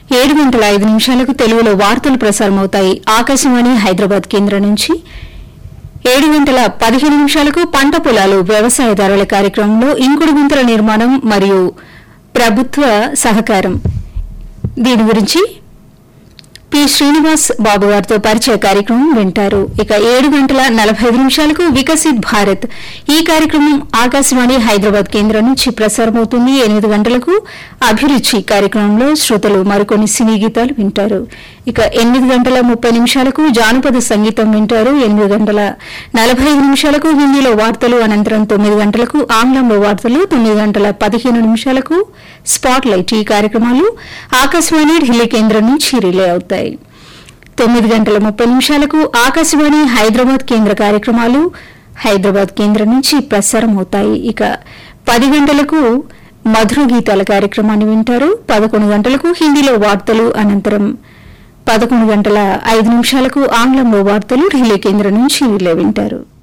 ఏడు గంటల ఐదు నిమిషాలకు తెలుగులో వార్తలు ప్రసారమవుతాయి ఆకాశవాణి హైదరాబాద్ కేంద్రం నుంచి ఏడు గంటల పదిహేను నిమిషాలకు పంట పొలాలు వ్యవసాయదారుల కార్యక్రమంలో ఇంకుడు గుంతల నిర్మాణం మరియు ప్రభుత్వ సహకారం దీని గురించి పి శ్రీనివాస్ బాబు గారితో పరిచయ కార్యక్రమం వింటారు ఇక ఏడు గంటల నలభై ఐదు నిమిషాలకు వికసిత్ భారత్ ఈ కార్యక్రమం ఆకాశవాణి హైదరాబాద్ కేంద్రం నుంచి ప్రసారమవుతుంది ఎనిమిది గంటలకు అభిరుచి కార్యక్రమంలో శ్రోతలు మరికొన్ని సినీ గీతాలు వింటారు ఇక ఎనిమిది గంటల ముప్పై నిమిషాలకు జానపద సంగీతం వింటారు ఎనిమిది గంటల నలభై ఐదు నిమిషాలకు హిందీలో వార్తలు అనంతరం తొమ్మిది గంటలకు ఆంగ్లంలో వార్తలు తొమ్మిది గంటల పదిహేను నిమిషాలకు స్పాట్ లైట్ ఈ కార్యక్రమాలు ఆకాశవాణి ఢిల్లీ కేంద్రం నుంచి రిలే అవుతాయి తొమ్మిది గంటల ముప్పై నిమిషాలకు ఆకాశవాణి హైదరాబాద్ కేంద్ర కార్యక్రమాలు హైదరాబాద్ కేంద్రం నుంచి ప్రసారం అవుతాయి ఇక పది గంటలకు మధుర గీతాల కార్యక్రమాన్ని వింటారు పదకొండు గంటలకు హిందీలో వార్తలు అనంతరం పదకొండు గంటల ఐదు నిమిషాలకు ఆంగ్లంలో వార్తలు ఢిల్లీ కేంద్రం నుంచి రిలే వింటారు